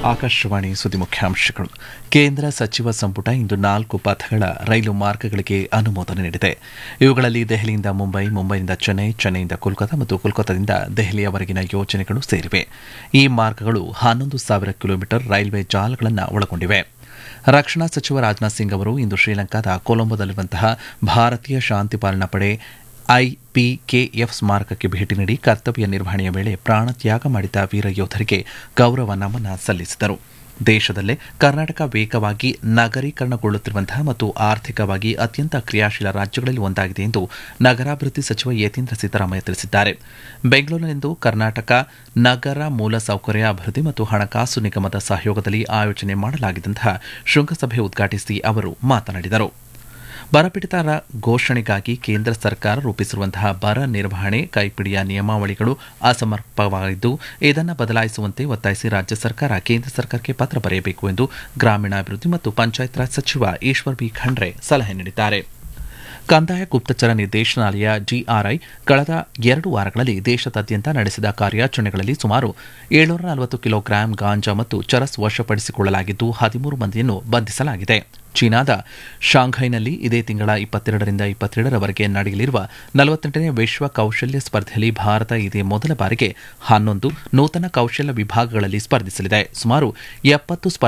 ಆಕಾಶವಾಣಿ ಸುದ್ದಿ ಮುಖ್ಯಾಂಶಗಳು ಕೇಂದ್ರ ಸಚಿವ ಸಂಪುಟ ಇಂದು ನಾಲ್ಕು ಪಥಗಳ ರೈಲು ಮಾರ್ಗಗಳಿಗೆ ಅನುಮೋದನೆ ನೀಡಿದೆ ಇವುಗಳಲ್ಲಿ ದೆಹಲಿಯಿಂದ ಮುಂಬೈ ಮುಂಬೈನಿಂದ ಚೆನ್ನೈ ಚೆನ್ನೈಯಿಂದ ಕೋಲ್ಕತಾ ಮತ್ತು ಕೋಲ್ಕತಾದಿಂದ ದೆಹಲಿಯವರೆಗಿನ ಯೋಜನೆಗಳು ಸೇರಿವೆ ಈ ಮಾರ್ಗಗಳು ಹನ್ನೊಂದು ಸಾವಿರ ಕಿಲೋಮೀಟರ್ ರೈಲ್ವೆ ಜಾಲಗಳನ್ನು ಒಳಗೊಂಡಿವೆ ರಕ್ಷಣಾ ಸಚಿವ ರಾಜನಾಥ್ ಸಿಂಗ್ ಅವರು ಇಂದು ಶ್ರೀಲಂಕಾದ ಕೊಲಂಬೋದಲ್ಲಿರುವಂತಹ ಭಾರತೀಯ ಶಾಂತಿ ಪಾಲನಾ ಪಡೆ ಐಪಿಕೆಎಫ್ ಸ್ಮಾರಕಕ್ಕೆ ಭೇಟಿ ನೀಡಿ ಕರ್ತವ್ಯ ನಿರ್ವಹಣೆಯ ವೇಳೆ ಪ್ರಾಣತ್ಯಾಗ ಮಾಡಿದ ವೀರ ಯೋಧರಿಗೆ ಗೌರವ ನಮನ ಸಲ್ಲಿಸಿದರು ದೇಶದಲ್ಲೇ ಕರ್ನಾಟಕ ವೇಗವಾಗಿ ನಗರೀಕರಣಗೊಳ್ಳುತ್ತಿರುವಂತಹ ಮತ್ತು ಆರ್ಥಿಕವಾಗಿ ಅತ್ಯಂತ ಕ್ರಿಯಾಶೀಲ ರಾಜ್ಯಗಳಲ್ಲಿ ಒಂದಾಗಿದೆ ಎಂದು ನಗರಾಭಿವೃದ್ಧಿ ಸಚಿವ ಯತೀಂದ್ರ ಸಿದ್ದರಾಮಯ್ಯ ತಿಳಿಸಿದ್ದಾರೆ ಬೆಂಗಳೂರಿನಲ್ಲಿಂದು ಕರ್ನಾಟಕ ನಗರ ಮೂಲಸೌಕರ್ಯ ಅಭಿವೃದ್ಧಿ ಮತ್ತು ಹಣಕಾಸು ನಿಗಮದ ಸಹಯೋಗದಲ್ಲಿ ಆಯೋಜನೆ ಮಾಡಲಾಗಿದ್ದಂತಹ ಶೃಂಗಸಭೆ ಉದ್ಘಾಟಿಸಿ ಅವರು ಮಾತನಾಡಿದರು ಬರಪೀಡಿತರ ಘೋಷಣೆಗಾಗಿ ಕೇಂದ್ರ ಸರ್ಕಾರ ರೂಪಿಸಿರುವಂತಹ ಬರ ನಿರ್ವಹಣೆ ಕೈಪಿಡಿಯ ನಿಯಮಾವಳಿಗಳು ಅಸಮರ್ಪಕವಾಗಿದ್ದು ಇದನ್ನು ಬದಲಾಯಿಸುವಂತೆ ಒತ್ತಾಯಿಸಿ ರಾಜ್ಯ ಸರ್ಕಾರ ಕೇಂದ್ರ ಸರ್ಕಾರಕ್ಕೆ ಪತ್ರ ಬರೆಯಬೇಕು ಎಂದು ಗ್ರಾಮೀಣಾಭಿವೃದ್ಧಿ ಮತ್ತು ಪಂಚಾಯತ್ ರಾಜ್ ಸಚಿವ ಈಶ್ವರ್ ಬಿ ಖಂಡ್ರೆ ಸಲಹೆ ನೀಡಿದ್ದಾರೆ ಕಂದಾಯ ಗುಪ್ತಚರ ನಿರ್ದೇಶನಾಲಯ ಜಿಆರ್ಐ ಕಳೆದ ಎರಡು ವಾರಗಳಲ್ಲಿ ದೇಶದಾದ್ಯಂತ ನಡೆಸಿದ ಕಾರ್ಯಾಚರಣೆಗಳಲ್ಲಿ ಸುಮಾರು ಏಳ್ನೂರ ನಲವತ್ತು ಕಿಲೋಗ್ರಾಂ ಗಾಂಜಾ ಮತ್ತು ಚರಸ್ ವಶಪಡಿಸಿಕೊಳ್ಳಲಾಗಿದ್ದು ಹದಿಮೂರು ಮಂದಿಯನ್ನು ಬಂಧಿಸಲಾಗಿದೆ ಚೀನಾದ ಶಾಂಘೈನಲ್ಲಿ ಇದೇ ತಿಂಗಳ ಇಪ್ಪತ್ತೆರಡರಿಂದ ಇಪ್ಪತ್ತೇಳರವರೆಗೆ ನಡೆಯಲಿರುವ ನಲವತ್ತೆಂಟನೇ ವಿಶ್ವ ಕೌಶಲ್ಯ ಸ್ಪರ್ಧೆಯಲ್ಲಿ ಭಾರತ ಇದೇ ಮೊದಲ ಬಾರಿಗೆ ಹನ್ನೊಂದು ನೂತನ ಕೌಶಲ್ಯ ವಿಭಾಗಗಳಲ್ಲಿ ಸ್ಪರ್ಧಿಸಲಿದೆ ಸುಮಾರು ಎಪ್ಪತ್ತು